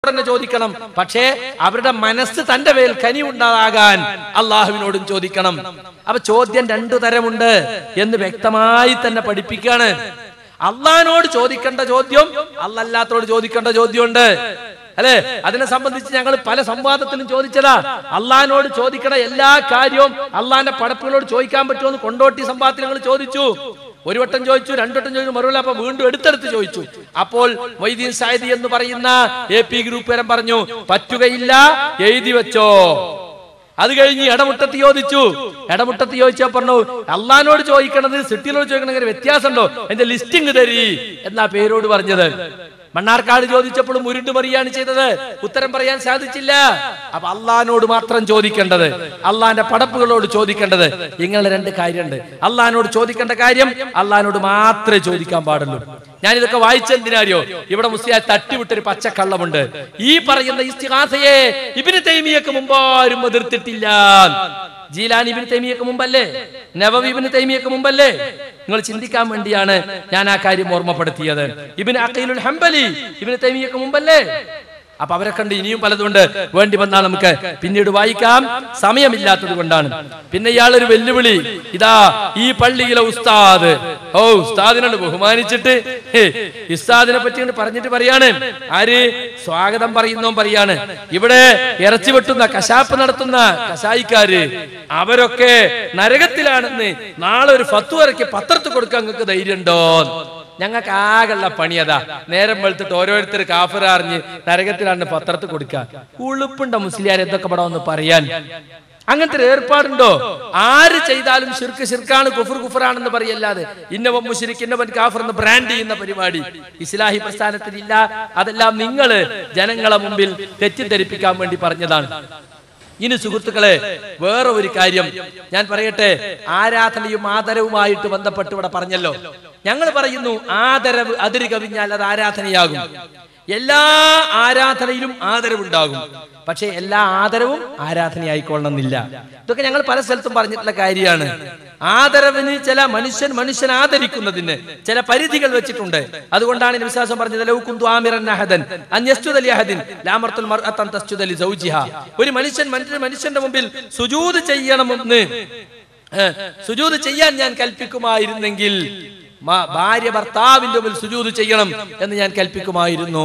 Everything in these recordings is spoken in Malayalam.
പടച്ചവനോട് തന്നെ ചോദിക്കണം പക്ഷേ അവരുടെ മനസ്സ് തന്റെ മേൽ കനി ഉണ്ടാകാൻ അള്ളാഹുവിനോടും ചോദിക്കണം അപ്പൊ ചോദ്യം രണ്ടു തരമുണ്ട് എന്ന് വ്യക്തമായി തന്നെ പഠിപ്പിക്കാണ് അള്ളഹാനോട് ചോദിക്കേണ്ട ചോദ്യം അല്ലല്ലാത്തോട് ചോദിക്കേണ്ട ചോദ്യമുണ്ട് അല്ലെ അതിനെ സംബന്ധിച്ച് ഞങ്ങൾ പല സംവാദത്തിലും ചോദിച്ചതാ അള്ളഹാനോട് ചോദിക്കണ എല്ലാ കാര്യവും അള്ളാന്റെ പടപ്പുകളോട് ചോദിക്കാൻ പറ്റുമോ എന്ന് കൊണ്ടോട്ടി സംവാദത്തിൽ ഞങ്ങൾ ചോദിച്ചു ഒരു വട്ടം ചോദിച്ചു രണ്ടു വട്ടം ചോദിച്ചു മറുപടി അപ്പൊ വീണ്ടും എടുത്തെടുത്ത് ചോദിച്ചു അപ്പോൾ മൊയ്തീൻ സായിദി എന്ന് പറയുന്ന എ പി ഗ്രൂപ്പുകാരൻ പറഞ്ഞു പറ്റുകയില്ല എഴുതി വെച്ചോ അത് കഴിഞ്ഞ് ഇടമുട്ടത്ത് ചോദിച്ചു ഇടമുട്ടത്ത് ചോദിച്ചാ പറഞ്ഞു അള്ളഹാനോട് ചോദിക്കണത് സിട്ടിയിലോട് ചോദിക്കണ വ്യത്യാസമുണ്ടോ എന്റെ ലിസ്റ്റിംഗ് തരി എന്നാ പേരോട് പറഞ്ഞത് മണ്ണാർക്കാട് ചോദിച്ചപ്പോഴും ഉരുണ്ട് മറിയാണ് ചെയ്തത് ഉത്തരം പറയാൻ സാധിച്ചില്ല അപ്പൊ അള്ളഹാനോട് മാത്രം ചോദിക്കേണ്ടത് അള്ളാന്റെ പടപ്പുകളോട് ചോദിക്കേണ്ടത് ഇങ്ങനെ രണ്ട് കാര്യമുണ്ട് അള്ളഹാനോട് ചോദിക്കേണ്ട കാര്യം അള്ളഹാനോട് മാത്രമേ ചോദിക്കാൻ പാടുള്ളൂ ഞാൻ ഇതൊക്കെ വായിച്ചെന്തിനാരിയോ ഇവിടെ മുസ്ലിം തട്ടിവിട്ടൊരു പച്ചക്കള്ളമുണ്ട് ഈ പറയുന്ന ഇസ്തിഹാസയെ ഇബിന് തൈമിയക്ക് മുമ്പാരും എതിർത്തിട്ടില്ല ജീലാൻ ഇബിന് തൈമിയക്ക് മുമ്പല്ലേ നവവി ഇബിന് തൈമിയക്ക് മുമ്പല്ലേ നിങ്ങൾ ചിന്തിക്കാൻ വേണ്ടിയാണ് ഞാൻ ആ കാര്യം ഓർമ്മപ്പെടുത്തിയത് ഇബിന് അഖീലുൽ ഹംബലി ഇബിന് തൈമിയക്ക് മുമ്പല്ലേ അപ്പൊ അവരെ കണ്ട് ഇനിയും പലതുണ്ട് വേണ്ടി വന്നാൽ നമുക്ക് പിന്നീട് വായിക്കാം സമയമില്ലാത്തത് കൊണ്ടാണ് പിന്നെ ഇയാളൊരു വെല്ലുവിളി ഇതാ ഈ പള്ളിയിലെ ഉസ്താദ് ഓ ഉസ്താദിനോട് ബഹുമാനിച്ചിട്ട് ഹേ, ഉസ്താദിനെ പറ്റി ഇങ്ങട് പറഞ്ഞിട്ട് പറയാണ് ആര് സ്വാഗതം പറയുന്നോ പറയാണ് ഇവിടെ ഇറച്ചി വെട്ടുന്ന കശാപ്പ് നടത്തുന്ന കശായിക്കാര് അവരൊക്കെ നരകത്തിലാണെന്ന് നാളെ ഒരു ഫത്തു ഇറക്കി പത്രത്തിൽ കൊടുക്കാൻ നിങ്ങൾക്ക് ധൈര്യമുണ്ടോ ഞങ്ങൾക്ക് ആകെയുള്ള പണിയതാ നേരം വെളുത്തിട്ട് ഓരോരുത്തർ കാഫിററിഞ്ഞ് നരകത്തിലാണ് പത്രത്തിൽ കൊടുക്കുക ഉളുപ്പുണ്ടോ മുസ്ലിയാർ എന്തൊക്കെ പടം ഒന്ന് പറയാൻ അങ്ങനത്തെ ഒരു ഏർപ്പാടുണ്ടോ ആര് ചെയ്താലും ശിർക്ക് ശിർക്കാണ് കുഫർ കുഫറാണെന്ന് പറയല്ലാതെ ഇന്നവൻ മുഷിരിക്ക് ഇന്നവൻ കാഫർ എന്ന് ബ്രാൻഡ് ചെയ്യുന്ന പരിപാടി ഇസ്ലാഹി പ്രസ്ഥാനത്തിലില്ല അതെല്ലാം നിങ്ങൾ ജനങ്ങളെ മുമ്പിൽ തെറ്റിദ്ധരിപ്പിക്കാൻ വേണ്ടി പറഞ്ഞതാണ് ഇനി സുഹൃത്തുക്കളെ വേറെ ഒരു കാര്യം ഞാൻ പറയട്ടെ ആരാധനയും ആദരവുമായിട്ട് ബന്ധപ്പെട്ട് ഇവിടെ പറഞ്ഞല്ലോ ഞങ്ങൾ പറയുന്നു ആദരവ് അതിര് കവിഞ്ഞാൽ അത് ആരാധനയാകും എല്ലാ ആരാധനയിലും ആദരവുണ്ടാകും പക്ഷെ എല്ലാ ആദരവും ആരാധനയായിക്കൊള്ളണമെന്നില്ല ഇതൊക്കെ ഞങ്ങൾ പല സ്ഥലത്തും പറഞ്ഞിട്ടുള്ള കാര്യമാണ് ആദരവിന് ചില മനുഷ്യൻ മനുഷ്യൻ ആദരിക്കുന്നതിന് ചില പരിധികൾ വെച്ചിട്ടുണ്ട് അതുകൊണ്ടാണ് ഈ വിശ്വാസം പറഞ്ഞത് ലൗ കുന്തു ആമിറൻ അഹദൻ അൻ യസ്ജുദ ലി അഹദിൻ ലാമർത്തുൽ മർഅത അൻ തസ്ജുദ ലി സൗജിഹ ഒരു മനുഷ്യൻ മറ്റൊരു മനുഷ്യന്റെ മുമ്പിൽ സുജൂദ് ചെയ്യണമെന്ന് ഏ, സുജൂദ് ചെയ്യാൻ ഞാൻ കൽപ്പിക്കുമായിരുന്നെങ്കിൽ മ- ഭാര്യ ഭർത്താവിന്റെ മുമ്പിൽ സുജൂദ് ചെയ്യണം എന്ന് ഞാൻ കൽപ്പിക്കുമായിരുന്നു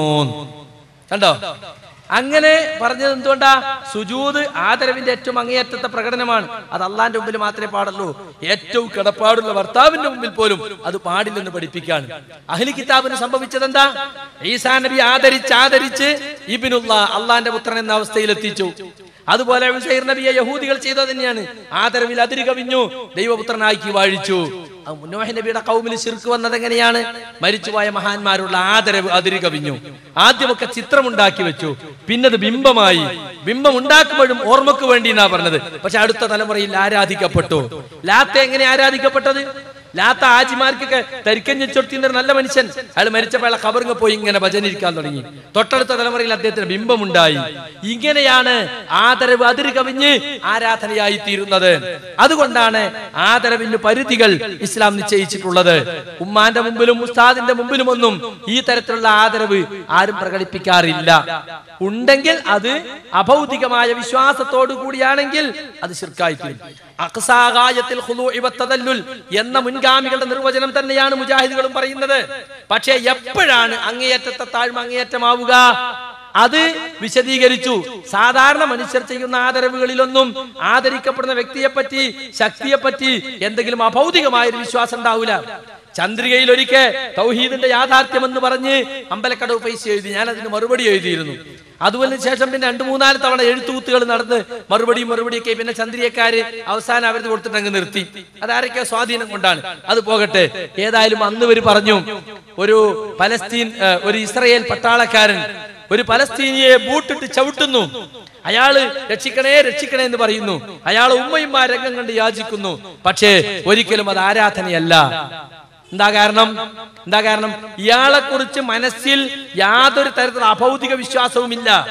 കണ്ടോ അങ്ങനെ പറഞ്ഞത് എന്തുകൊണ്ടാ സുജൂദ് ആദരവിന്റെ ഏറ്റവും അങ്ങേയറ്റത്തെ പ്രകടനമാണ് അത് അള്ളാന്റെ മുമ്പിൽ മാത്രമേ പാടുള്ളൂ ഏറ്റവും കിടപ്പാടുള്ള ഭർത്താവിന്റെ മുമ്പിൽ പോലും അത് പാടില്ലെന്ന് പഠിപ്പിക്കാണ് അഹ്ലി കിതാബിന് സംഭവിച്ചത് എന്താ ഈസാ നബി ആദരിച്ച് ആദരിച്ച് ഇബിനുള്ള അള്ളാന്റെ പുത്രൻ എന്ന അവസ്ഥയിൽ എത്തിച്ചു അതുപോലെ ഉസൈർ നബിയെ യഹൂദികൾ ചെയ്തത് തന്നെയാണ് ആദരവിൽ അതിര് കവിഞ്ഞു ദൈവപുത്രനാക്കി വാഴിച്ചു ആ മുന്നോഹ നബിയുടെ കൗമിൽ ശിർക്ക് വന്നത് എങ്ങനെയാണ് മരിച്ചുപോയ മഹാന്മാരുള്ള ആദരവ് അതിര് കവിഞ്ഞു ആദ്യമൊക്കെ ചിത്രമുണ്ടാക്കി വെച്ചു പിന്നത് ബിംബമായി ബിംബം ഉണ്ടാക്കുമ്പോഴും ഓർമ്മക്ക് വേണ്ടി എന്നാ പറഞ്ഞത് പക്ഷെ അടുത്ത തലമുറയിൽ ആരാധിക്കപ്പെട്ടു ലാത്ത എങ്ങനെ ആരാധിക്കപ്പെട്ടത് ലാത്ത ആജിമാർക്കൊക്കെ തരിക്കഞ്ഞൊടുത്തിന്ന ഒരു നല്ല മനുഷ്യൻ അയാൾ മരിച്ചപ്പോൾ അയാളെ കബറിങ്ങ് പോയി ഇങ്ങനെ ഭജനിരിക്കാൻ തുടങ്ങി തൊട്ടടുത്ത തലമുറയിൽ അദ്ദേഹത്തിന് ബിംബമുണ്ടായി ഇങ്ങനെയാണ് ആദരവ് അതിര് കവിഞ്ഞ് ആരാധനയായി തീരുന്നത് അതുകൊണ്ടാണ് ആദരവിന് പരിധികൾ ഇസ്ലാം നിശ്ചയിച്ചിട്ടുള്ളത് ഉമ്മാന്റെ മുമ്പിലും ഉസ്താദിന്റെ മുമ്പിലും ഒന്നും ഈ തരത്തിലുള്ള ആദരവ് ആരും പ്രകടിപ്പിക്കാറില്ല ഉണ്ടെങ്കിൽ അത് അഭൗതികമായ വിശ്വാസത്തോടു കൂടിയാണെങ്കിൽ അത് ശിർക്കായി തീരും അക്സാകായത്തിൽ ഖുദൂഇ വത്തദല്ലുൽ എന്ന മുൻഗാമികളുടെ നിർവചനം തന്നെയാണ് മുജാഹിദുകളും പറയുന്നത് പക്ഷേ എപ്പോഴാണ് അങ്ങേയറ്റത്തെ താഴ്മ അങ്ങേയറ്റമാവുക അത് വിശദീകരിച്ചു സാധാരണ മനുഷ്യർ ചെയ്യുന്ന ആദരവുകളിലൊന്നും ആദരിക്കപ്പെടുന്ന വ്യക്തിയെപ്പറ്റി ശക്തിയെപ്പറ്റി എന്തെങ്കിലും അഭൗതികമായ ഒരു വിശ്വാസം ഉണ്ടാവില്ല ചന്ദ്രികയിൽ ഒരിക്കൽ തൗഹീദിന്റെ യാഥാർത്ഥ്യം എന്ന് പറഞ്ഞ് അമ്പലക്കടവ് പൈസ എഴുതി ഞാൻ അതിന് മറുപടി എഴുതിയിരുന്നു അതുപോലെ ശേഷം പിന്നെ രണ്ടു മൂന്നാല് തവണ എഴുത്തുകൂത്തുകൾ നടന്ന് മറുപടിയും മറുപടിയൊക്കെ പിന്നെ ചന്ദ്രിയക്കാര് അവസാനം അവരത് കൊടുത്തിട്ട് അങ്ങ് നിർത്തി അതാരൊക്കെ സ്വാധീനം കൊണ്ടാണ് അത് പോകട്ടെ ഏതായാലും അന്ന് ഇവര് പറഞ്ഞു ഒരു പലസ്തീൻ ഏഹ്, ഒരു ഇസ്രയേൽ പട്ടാളക്കാരൻ ഒരു പലസ്തീനിയെ ബൂട്ടിട്ട് ചവിട്ടുന്നു അയാള് രക്ഷിക്കണേ രക്ഷിക്കണേ എന്ന് പറയുന്നു അയാൾ ഉമ്മയും ആ രംഗം കണ്ട് യാചിക്കുന്നു പക്ഷേ ഒരിക്കലും അത് ആരാധനയല്ല എന്താ കാരണം എന്താ കാരണം ഇയാളെ കുറിച്ച് മനസ്സിൽ യാതൊരു തരത്തിലുള്ള അഭൗതിക വിശ്വാസവുമില്ല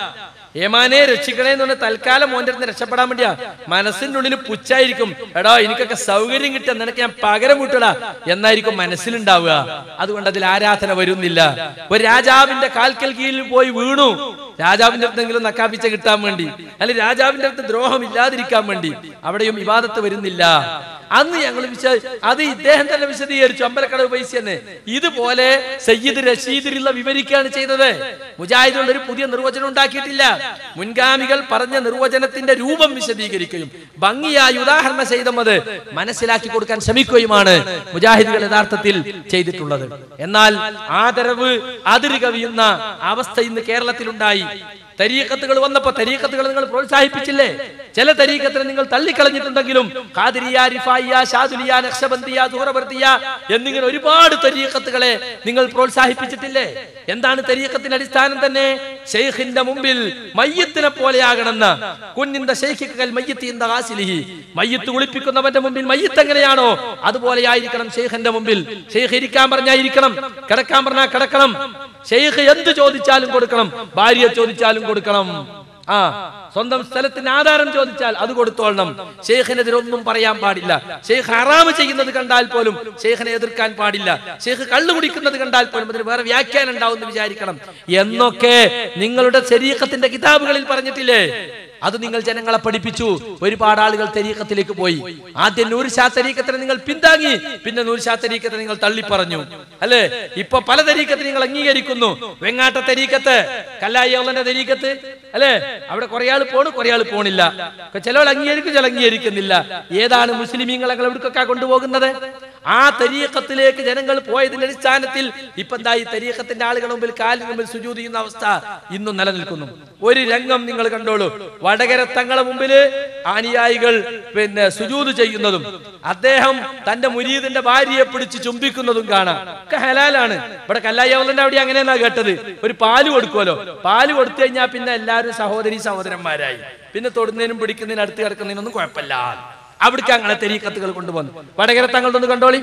ഏമാനെ രക്ഷിക്കണേ എന്ന് പറഞ്ഞ തൽക്കാലം മോന്റെ അടുത്ത് രക്ഷപ്പെടാൻ വേണ്ടിയാ മനസ്സിന്റെ ഉള്ളിൽ പുച്ഛായിരിക്കും എടാ എനിക്കൊക്കെ സൗകര്യം കിട്ടുക നിനക്ക് ഞാൻ പകരം വിട്ടടാ എന്നായിരിക്കും മനസ്സിലുണ്ടാവുക അതുകൊണ്ട് അതിൽ ആരാധന വരുന്നില്ല ഒരു രാജാവിന്റെ കാൽക്കൽ കീഴിൽ പോയി വീണു രാജാവിന്റെ അടുത്തെങ്കിലും നക്കാപ്പിച്ച കിട്ടാൻ വേണ്ടി അല്ലെങ്കിൽ രാജാവിന്റെ അടുത്ത് ദ്രോഹം ഇല്ലാതിരിക്കാൻ വേണ്ടി അവിടെയും വിവാദത്ത് വരുന്നില്ല അന്ന് ഞങ്ങൾ വിശ അത് ഇദ്ദേഹം തന്നെ വിശദീകരിച്ചു അമ്പലക്കടവ് പൈസ തന്നെ ഇതുപോലെ സയ്യിദ് റഷീദിലുള്ള വിവരിക്കുകയാണ് ചെയ്തത് മുജാഹിദുകൾ ഒരു പുതിയ നിർവചനം ഉണ്ടാക്കിയിട്ടില്ല മുൻഗാമികൾ പറഞ്ഞ നിർവചനത്തിന്റെ രൂപം വിശദീകരിക്കുകയും ഭംഗിയായി ഉദാഹരണ സഹിതം അത് മനസ്സിലാക്കി കൊടുക്കാൻ ശ്രമിക്കുകയുമാണ് മുജാഹിദുകൾ യഥാർത്ഥത്തിൽ ചെയ്തിട്ടുള്ളത് എന്നാൽ ആദരവ് അതിര് കവിയുന്ന അവസ്ഥ ഇന്ന് കേരളത്തിലുണ്ടായി തരീക്കത്തുകൾ വന്നപ്പോ തരീക്കത്തുകൾ നിങ്ങൾ പ്രോത്സാഹിപ്പിച്ചില്ലേ ചില തരീക്കത്തിനെ നിങ്ങൾ തള്ളിക്കളഞ്ഞിട്ടുണ്ടെങ്കിലും ഖാദിരിയ റിഫായിയ ഷാദുലിയ നക്ഷബന്ദിയ ദൂരവർത്തിയ എന്നിങ്ങനെ ഒരുപാട് തരീക്കത്തുകളെ നിങ്ങൾ പ്രോത്സാഹിപ്പിച്ചിട്ടില്ലേ എന്താണ് തരീക്കത്തിന്റെ അടിസ്ഥാനം തന്നെ ഷെയ്ഖിന്റെ മുമ്പിൽ മയ്യത്തിനെ പോലെയാകണമെന്ന് കുഞ്ഞിന്റെ ഷെയ്ഖിക്കൽ മയ്യത്തിന്റെ ആസിലിഹി മയ്യത്ത് കുളിപ്പിക്കുന്നവന്റെ മുമ്പിൽ മയ്യത്ത് എങ്ങനെയാണോ അതുപോലെയായിരിക്കണം ഷെയ്ഖിന്റെ മുമ്പിൽ ഷെയ്ഖ് ഇരിക്കാൻ പറഞ്ഞായിരിക്കണം കിടക്കാൻ പറഞ്ഞാൽ കിടക്കണം ഷെയ്ഖ് എന്ത് ചോദിച്ചാലും കൊടുക്കണം ഭാര്യ ചോദിച്ചാലും കൊടുക്കണം ആ സ്വന്തം സ്ഥലത്തിന് ആധാരം ചോദിച്ചാൽ അത് കൊടുത്തോളണം ഷെയ്ഖിനെതിരൊന്നും പറയാൻ പാടില്ല ഷെയ്ഖ് ഹറാമ് ചെയ്യുന്നത് കണ്ടാൽ പോലും ഷെയ്ഖിനെ എതിർക്കാൻ പാടില്ല ഷെയ്ഖ് കള്ളു കുടിക്കുന്നത് കണ്ടാൽ പോലും അതിന് വേറെ വ്യാഖ്യാനം ഉണ്ടാവും എന്ന് വിചാരിക്കണം എന്നൊക്കെ നിങ്ങളുടെ ശരീരത്തിന്റെ കിതാബുകളിൽ പറഞ്ഞിട്ടില്ലേ അത് നിങ്ങൾ ജനങ്ങളെ പഠിപ്പിച്ചു ഒരുപാട് ആളുകൾ തെരീക്കത്തിലേക്ക് പോയി ആദ്യം നൂറ് ഷാ തെരീക്കത്തിനെ നിങ്ങൾ പിന്താങ്ങി പിന്നെ നൂറ് ഷാ തെരീക്കത്തെ നിങ്ങൾ തള്ളിപ്പറഞ്ഞു അല്ലേ ഇപ്പൊ പല തെരീക്കത്തെ നിങ്ങൾ അംഗീകരിക്കുന്നു വെങ്ങാട്ട തെരീക്കത്ത് കല്ലായിന്റെ തെരീക്കത്ത് അല്ലേ അവിടെ കുറെ ആൾ പോണു കുറെ ആൾ പോണില്ല ചിലവൾ അംഗീകരിക്കും ചില അംഗീകരിക്കുന്നില്ല ഏതാണ് മുസ്ലിമീങ്ങളെ എവിടേക്കൊക്കെ കൊണ്ടുപോകുന്നത് ആ തരീക്കത്തിലേക്ക് ജനങ്ങൾ പോയതിന്റെ അടിസ്ഥാനത്തിൽ ഇപ്പൊ എന്താ ഈ തരീക്കത്തിന്റെ ആളുകളുടെ മുമ്പിൽ കാലിന് മുമ്പിൽ സുജൂത് ചെയ്യുന്ന അവസ്ഥ ഇന്നും നിലനിൽക്കുന്നു ഒരു രംഗം നിങ്ങൾ കണ്ടോളൂ വടകര തങ്ങളെ മുമ്പില് അനുയായികൾ പിന്നെ സുജൂത് ചെയ്യുന്നതും അദ്ദേഹം തന്റെ മുരീദിന്റെ ഭാര്യയെ പിടിച്ച് ചുംബിക്കുന്നതും കാണാം ഒക്കെ ഹലാലാണ് ഇവിടെ കല്ലായ്യവലിന്റെ അവിടെ അങ്ങനെയെന്നാ കേട്ടത് ഒരു പാല് കൊടുക്കുമല്ലോ പാല് കൊടുത്തു കഴിഞ്ഞാൽ പിന്നെ എല്ലാവരും സഹോദരി സഹോദരന്മാരായി പിന്നെ തൊടുന്നതിനും പിടിക്കുന്നതിനും അടുത്ത് കിടക്കുന്നതിനൊന്നും കുഴപ്പമില്ല അവിടേക്ക് അങ്ങനെ തെരീക്കത്തുകൾ കൊണ്ടുവന്നു വടകര തങ്ങളുടെ ഒന്ന് കണ്ടോളി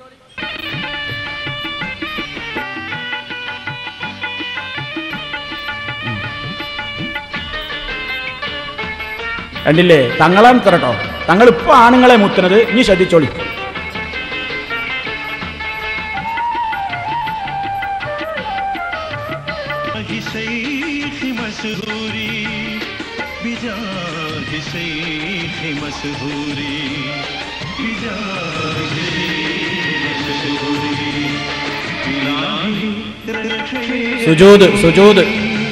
കണ്ടില്ലേ തങ്ങളെ മുത്തറട്ടോ തങ്ങൾ ഇപ്പൊ ആണുങ്ങളെ മുത്തുന്നത് ഇനി ശ്രദ്ധിച്ചോളി بجاه شيخ مسهوري بجاه شيخ مسهوري بجاه شيخ مسهوري إلهي ركشي സുജൂദ് സുജൂദ്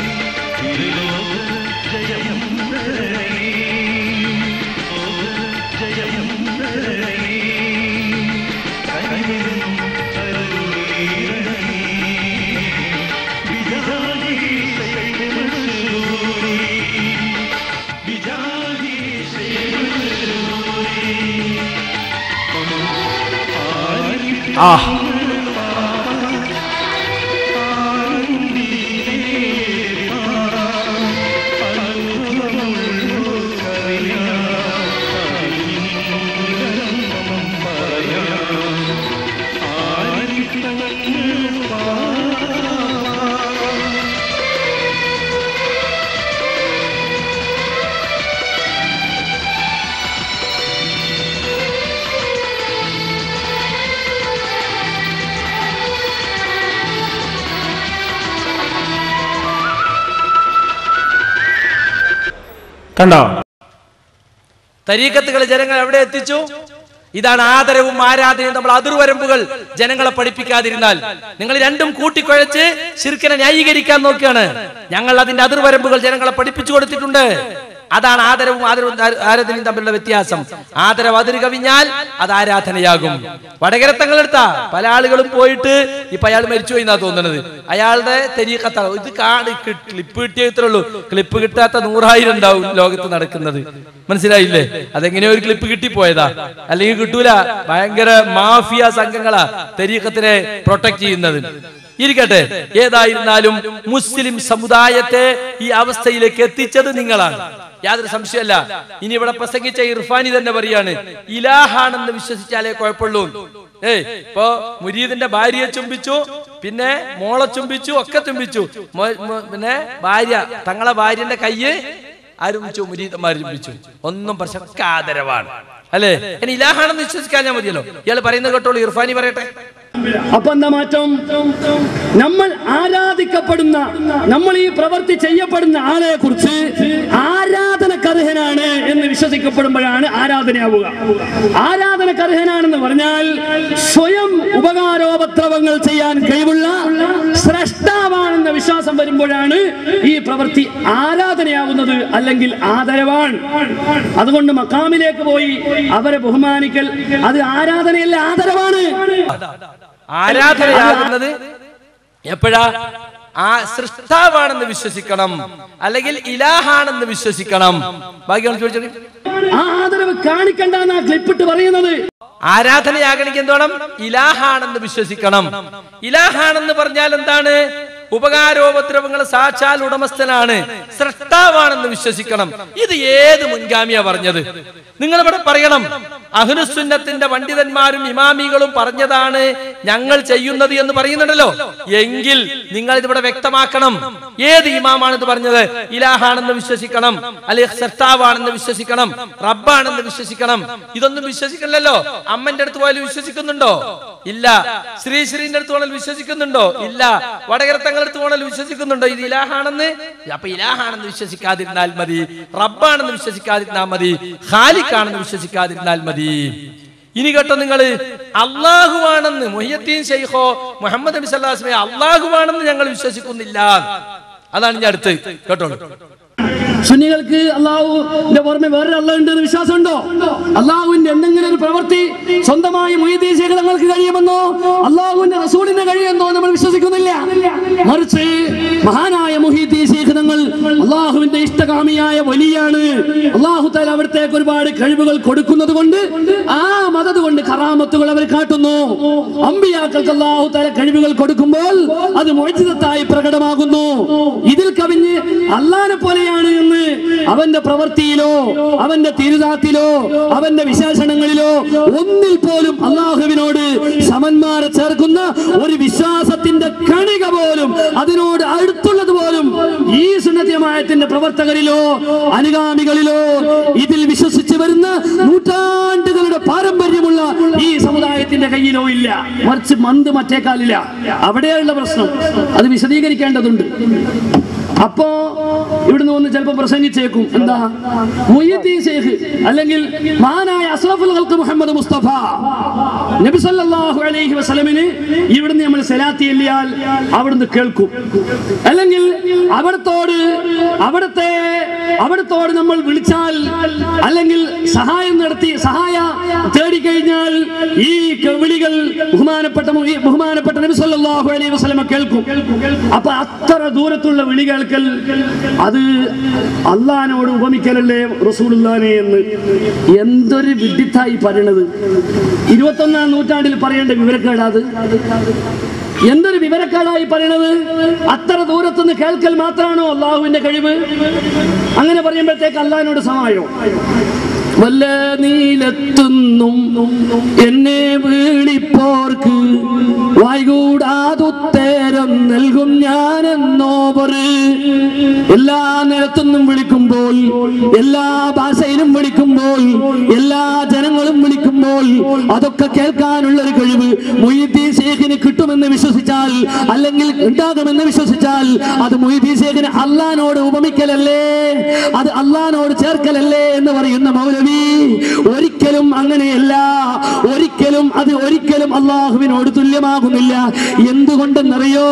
ആ കണ്ടോ തരീക്കത്തുകൾ ജനങ്ങൾ എവിടെ എത്തിച്ചു ഇതാണ് ആദരവും ആരാധനയും നമ്മൾ അതിർവരമ്പുകൾ ജനങ്ങളെ പഠിപ്പിക്കാതിരുന്നാൽ നിങ്ങൾ രണ്ടും കൂട്ടിക്കുഴച്ച് ശിർക്കിനെ ന്യായീകരിക്കാൻ നോക്കുകയാണ് ഞങ്ങൾ അതിന്റെ അതിർവരമ്പുകൾ ജനങ്ങളെ പഠിപ്പിച്ചു കൊടുത്തിട്ടുണ്ട് അതാണ് ആദരവും ആദരവും ആരാധനയും തമ്മിലുള്ള വ്യത്യാസം ആദരവ് അതിര് കവിഞ്ഞാൽ അത് ആരാധനയാകും വടകരത്തങ്ങൾ എടുത്ത പല ആളുകളും പോയിട്ട് ഇപ്പൊ അയാൾ മരിച്ചുപോയി എന്നാ തോന്നുന്നത് അയാളുടെ തെരീക്കത്താണ് ഇത് കാട് ക്ലിപ്പ് കിട്ടിയത്രേ ഉള്ളൂ ക്ലിപ്പ് കിട്ടാത്ത നൂറായിരം ഉണ്ടാവും ലോകത്ത് നടക്കുന്നത് മനസ്സിലായില്ലേ അതെങ്ങനെയോ ഒരു ക്ലിപ്പ് കിട്ടിപ്പോയതാ അല്ലെങ്കിൽ കിട്ടൂല ഭയങ്കര മാഫിയ സംഘങ്ങളാ തെരീക്കത്തിനെ പ്രൊട്ടക്ട് ചെയ്യുന്നത് ഇരിക്കട്ടെ ഏതായിരുന്നാലും മുസ്ലിം സമുദായത്തെ ഈ അവസ്ഥയിലേക്ക് എത്തിച്ചത് നിങ്ങളാണ് യാതൊരു സംശയമല്ല ഇനി ഇവിടെ പ്രസംഗിച്ച ഇർഫാനി തന്നെ പറയാണ് ഇലാഹാണെന്ന് വിശ്വസിച്ചാലേ കുഴപ്പമുള്ളൂ ഏയ് ഇപ്പൊ മുരീദിന്റെ ഭാര്യയെ ചുംബിച്ചു പിന്നെ മോളെ ചുംബിച്ചു ഒക്കെ ചുംബിച്ചു മോ- മോ- പിന്നെ ഭാര്യ തങ്ങളെ ഭാര്യന്റെ കയ്യ് ആരംഭിച്ചു മുരീതന്മാർ ചുംബിച്ചു ഒന്നും പ്രശ്നം ഒക്കെ ആദരവാണ് അല്ലേ ഇനി ഇലാഹാണെന്ന് വിശ്വസിക്കാൻ ഞാൻ മതിയല്ലോ ഇയാൾ പറയുന്നത് കേട്ടോളൂ ഇർഫാനി പറയട്ടെ അപ്പൊ എന്താ മാറ്റം നമ്മൾ ആരാധിക്കപ്പെടുന്ന നമ്മൾ ഈ പ്രവൃത്തി ചെയ്യപ്പെടുന്ന ആളെ കുറിച്ച് ആരാധനക്കർഹനാണ് എന്ന് വിശ്വസിക്കപ്പെടുമ്പോഴാണ് ആരാധനയാവുക ആരാധനക്കർഹനാണെന്ന് പറഞ്ഞാൽ സ്വയം ഉപകാരോപദ്രവങ്ങൾ ചെയ്യാൻ കഴിവുള്ള സ്രഷ്ടാവാണെന്ന വിശ്വാസം വരുമ്പോഴാണ് ഈ പ്രവൃത്തി ആരാധനയാവുന്നത് അല്ലെങ്കിൽ ആദരവാണ് അതുകൊണ്ട് മക്കാമിലേക്ക് പോയി അവരെ ബഹുമാനിക്കൽ അത് ആരാധനയല്ല ആദരവാണ് ആരാധനയാകുന്നത് എപ്പോഴാ ആ സൃഷ്ടാവാണെന്ന് വിശ്വസിക്കണം അല്ലെങ്കിൽ ഇലാഹാണെന്ന് വിശ്വസിക്കണം ബാക്കിയാണ് ചോദിച്ചത് ആ ആദരവ് കാണിക്കണ്ടെന്നാ ക്ലിപ്പിട്ട് പറയുന്നത് ആരാധനയാകണമെങ്കിൽ എന്തോണം ഇലാഹാണെന്ന് വിശ്വസിക്കണം ഇലാഹാണെന്ന് പറഞ്ഞാൽ എന്താണ് ഉപകാരോപദ്രവങ്ങൾ സാക്ഷാൽ ഉടമസ്ഥനാണ് സൃഷ്ടാവാണെന്ന് വിശ്വസിക്കണം ഇത് ഏത് മുൻഗാമിയാ പറഞ്ഞത് നിങ്ങൾ ഇവിടെ പറയണം അഹ്ലുസുന്നത്തിന്റെ പണ്ഡിതന്മാരും ഇമാമികളും പറഞ്ഞതാണ് ഞങ്ങൾ ചെയ്യുന്നത് എന്ന് പറയുന്നുണ്ടല്ലോ എങ്കിൽ നിങ്ങൾ ഇതിവിടെ വ്യക്തമാക്കണം ഏത് ഇമാമാണ് ഇത് പറഞ്ഞത് ഇലാഹാണെന്ന് വിശ്വസിക്കണം അല്ലെങ്കിൽ സൃഷ്ടാവാണെന്ന് വിശ്വസിക്കണം റബ്ബാണെന്ന് വിശ്വസിക്കണം ഇതൊന്നും വിശ്വസിക്കണല്ലോ അമ്മന്റെ അടുത്ത് പോയാലും വിശ്വസിക്കുന്നുണ്ടോ ഇല്ല ശ്രീ ശ്രീന്റെ അടുത്ത് പോയാലും വിശ്വസിക്കുന്നുണ്ടോ ഇല്ല വടകര തങ്ങളുടെ അടുത്ത് പോയാലും വിശ്വസിക്കുന്നുണ്ടോ ഇത് ഇലാഹാണെന്ന് അപ്പൊ ഇലാഹാണെന്ന് വിശ്വസിക്കാതിരുന്നാൽ മതി റബ്ബാണെന്ന് വിശ്വസിക്കാതിരുന്നാൽ മതി ഖാലിക്കാണെന്ന് വിശ്വസിക്കാതിരുന്നാൽ മതി ഇനി കേട്ടോ നിങ്ങൾ അള്ളാഹുവാണെന്ന് മൊഹിയത്തീൻ ഷെയ്ഖോ മുഹമ്മദ് നബി സല്ലാസ്മെ അള്ളാഹുവാണെന്ന് ഞങ്ങൾ വിശ്വസിക്കുന്നില്ല അതാണ് ഞാൻ അടുത്ത് കേട്ടോളൂ സുന്നികൾക്ക് അള്ളാഹുവിന്റെ പുറമെ വേറൊരു അള്ളാഹ് ഉണ്ട് എന്ന് വിശ്വാസമുണ്ടോ അള്ളാഹുവിന്റെ എന്തെങ്കിലും ഒരു പ്രവൃത്തി സ്വന്തമായി മൊയ്തീൻ ശേഖർ തങ്ങൾക്ക് കഴിയുമെന്നോ അള്ളാഹുവിന്റെ റസൂലിന് കഴിയുമെന്നോ നമ്മൾ വിശ്വസിക്കുന്നില്ല മറിച്ച് മഹാനായ മുഹീദ്ദീൻ ശേഖ് തങ്ങൾ അള്ളാഹുവിന്റെ ഇഷ്ടകാമിയായ വലിയാണ് അള്ളാഹു താല അവിടത്തേക്ക് ഒരുപാട് കഴിവുകൾ കൊടുക്കുന്നത് കൊണ്ട് ആ മതത് കൊണ്ട് കറാമത്തുകൾ അവർ കാട്ടുന്നു അമ്പിയാക്കൾക്ക് അള്ളാഹു താല കഴിവുകൾ കൊടുക്കുമ്പോൾ അത് മോചിതത്തായി പ്രകടമാകുന്നു ഇതിൽ കവിഞ്ഞ് അള്ളാനെ പോലെയാണ് എന്ന് അവന്റെ പ്രവൃത്തിയിലോ അവന്റെ തിരുതാത്തിലോ അവന്റെ വിശേഷണങ്ങളിലോ ഒന്നിൽ പോലും അള്ളാഹുവിനോട് സമന്മാരെ ചേർക്കുന്ന ഒരു വിശ്വാസത്തിന്റെ കണിക പോലും അതിനോട് അടുത്തുള്ളത് പോലും ഈ സുന്നത്യമായത്തിന്റെ പ്രവർത്തകരിലോ അനുഗാമികളിലോ ഇതിൽ വിശ്വസിച്ച് വരുന്ന നൂറ്റാണ്ടുകളുടെ പാരമ്പര്യമുള്ള ഈ സമുദായത്തിന്റെ കയ്യിലോ ഇല്ല മറിച്ച് മന്ത് മറ്റേക്കാലില്ല അവിടെയുള്ള പ്രശ്നം അത് വിശദീകരിക്കേണ്ടതുണ്ട് അപ്പോ ഇവിടുന്ന് വന്ന് ചിലപ്പോ പ്രസംഗിച്ചേക്കും എന്താ മുയ്യദ്ദീൻ ശേഖ് അല്ലെങ്കിൽ മഹാനായ അസ്റഫുൽ ഖൽഖ് മുഹമ്മദ് മുസ്തഫ നബി സല്ലല്ലാഹു അലൈഹി വസല്ലമിന് ഇവിടുന്ന് നമ്മൾ സലാത്തി എല്ലിയാൽ അവിടുന്ന് കേൾക്കും അല്ലെങ്കിൽ അവിടത്തോട് അവിടുത്തെ അവിടത്തോട് നമ്മൾ വിളിച്ചാൽ അല്ലെങ്കിൽ സഹായം നടത്തി സഹായ തേടിക്കഴിഞ്ഞാൽ ഈ ക- വിളികൾ ബഹുമാനപ്പെട്ട മു- ബഹുമാനപ്പെട്ട നബി സല്ലല്ലാഹു അലൈഹി വസല്ലമ കേൾക്കും അപ്പൊ അത്ര ദൂരത്തുള്ള വിളി കേൾക്കൽ അത് അള്ളഹാനോട് ഉപമിക്കലല്ലേ റസൂലുള്ളാനെ എന്ന് എന്തൊരു വിഡിത്തായി പറയണത് ഇരുപത്തൊന്നാം നൂറ്റാണ്ടിൽ പറയേണ്ട വിവരക്കേടാത് എന്തൊരു വിവരക്കേടായി പറയണത് അത്ര ദൂരത്തുനിന്ന് കേൾക്കൽ മാത്രമാണോ അള്ളാഹുവിന്റെ കഴിവ് അങ്ങനെ പറയുമ്പോഴത്തേക്ക് അള്ളാഹിനോട് സമായോ വല്ല നീലത്തുന്നും എന്നെ വീളിപ്പോർക്ക് വായ്കൂടാതുത്തേരം നൽകും ഞാനെന്നോവർ എല്ലാ നിലത്തുനിന്നും വിളിക്കുമ്പോൾ എല്ലാ ഭാഷയിലും വിളിക്കുമ്പോൾ എല്ലാ ജനങ്ങളും വിളിക്കുമ്പോൾ അതൊക്കെ കേൾക്കാനുള്ള ഒരു കഴിവ് മൊയ്തീൻ ശേഖിന് കിട്ടുമെന്ന് വിശ്വസിച്ചാൽ അല്ലെങ്കിൽ ഉണ്ടാകുമെന്ന് വിശ്വസിച്ചാൽ അത് മൊയ്തീൻ ശേഖിന് അള്ളഹാനോട് ഉപമിക്കലല്ലേ അത് അള്ളഹാനോട് ചേർക്കലല്ലേ എന്ന് പറയുന്ന മൗലവി ഒരിക്കലും അങ്ങനെയല്ല ഒരിക്കലും അത് ഒരിക്കലും അള്ളാഹുവിനോട് തുല്യമാകുന്നില്ല എന്തുകൊണ്ടെന്നറിയോ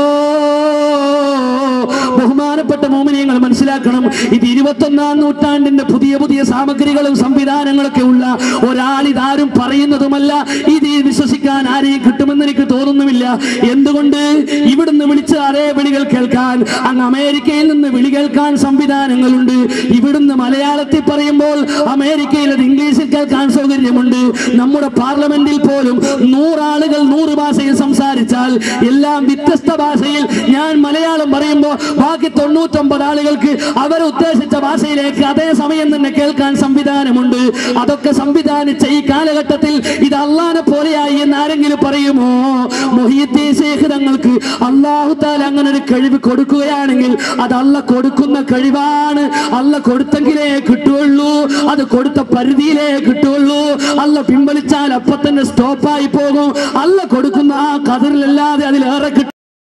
ബഹുമാനപ്പെട്ട മോമിനിയങ്ങൾ മനസ്സിലാക്കണം ഇത് ഇരുപത്തൊന്നാം നൂറ്റാണ്ടിന്റെ പുതിയ പുതിയ സാമഗ്രികളും സംവിധാനങ്ങളൊക്കെ ഉള്ള ഒരാൾ ഇതാരും പറയുന്നതുമല്ല ഇത് വിശ്വസിക്കാൻ ആരെയും കിട്ടുമെന്ന് എനിക്ക് തോന്നുന്നുമില്ല എന്തുകൊണ്ട് ഇവിടുന്ന് വിളിച്ച അതേ വിളികൾ കേൾക്കാൻ അങ്ങ് അമേരിക്കയിൽ നിന്ന് വിളി കേൾക്കാൻ സംവിധാനങ്ങളുണ്ട് ഇവിടുന്ന് മലയാളത്തിൽ പറയുമ്പോൾ അമേരിക്കയിൽ അത് ഇംഗ്ലീഷിൽ കേൾക്കാൻ സൗകര്യമുണ്ട് നമ്മുടെ പാർലമെന്റിൽ പോലും നൂറാളുകൾ നൂറ് ഭാഷയിൽ സംസാരിച്ചാൽ എല്ലാം വ്യത്യസ്ത ഭാഷയിൽ ഞാൻ മലയാളം പറയുമ്പോൾ ബാക്കി തൊണ്ണൂറ്റൊമ്പത് ആളുകൾക്ക് അവരെ ഉദ്ദേശിച്ച ഭാഷയിലേക്ക് അതേ സമയം തന്നെ കേൾക്കാൻ സംവിധാനമുണ്ട് അതൊക്കെ സംവിധാനിച്ച ഈ കാലഘട്ടത്തിൽ ഇത് അള്ളാനെ പോലെയായി എന്ന് ആരെങ്കിലും പറയുമോ മൊഹീദ്ദീൻ ശേഖ് തങ്ങൾക്ക് അള്ളാഹു താല അങ്ങനെ ഒരു കഴിവ് കൊടുക്കുകയാണെങ്കിൽ അത് അല്ല കൊടുക്കുന്ന കഴിവാണ് അല്ല കൊടുത്തെങ്കിലേ കിട്ടുള്ളൂ അത് കൊടുത്ത പരിധിയിലേ കിട്ടുള്ളൂ അല്ല പിൻവലിച്ചാൽ അപ്പൊ തന്നെ സ്റ്റോപ്പായി പോകും അല്ല കൊടുക്കുന്ന ആ കതിറിലല്ലാതെ അതിലേറെ കിട്ടും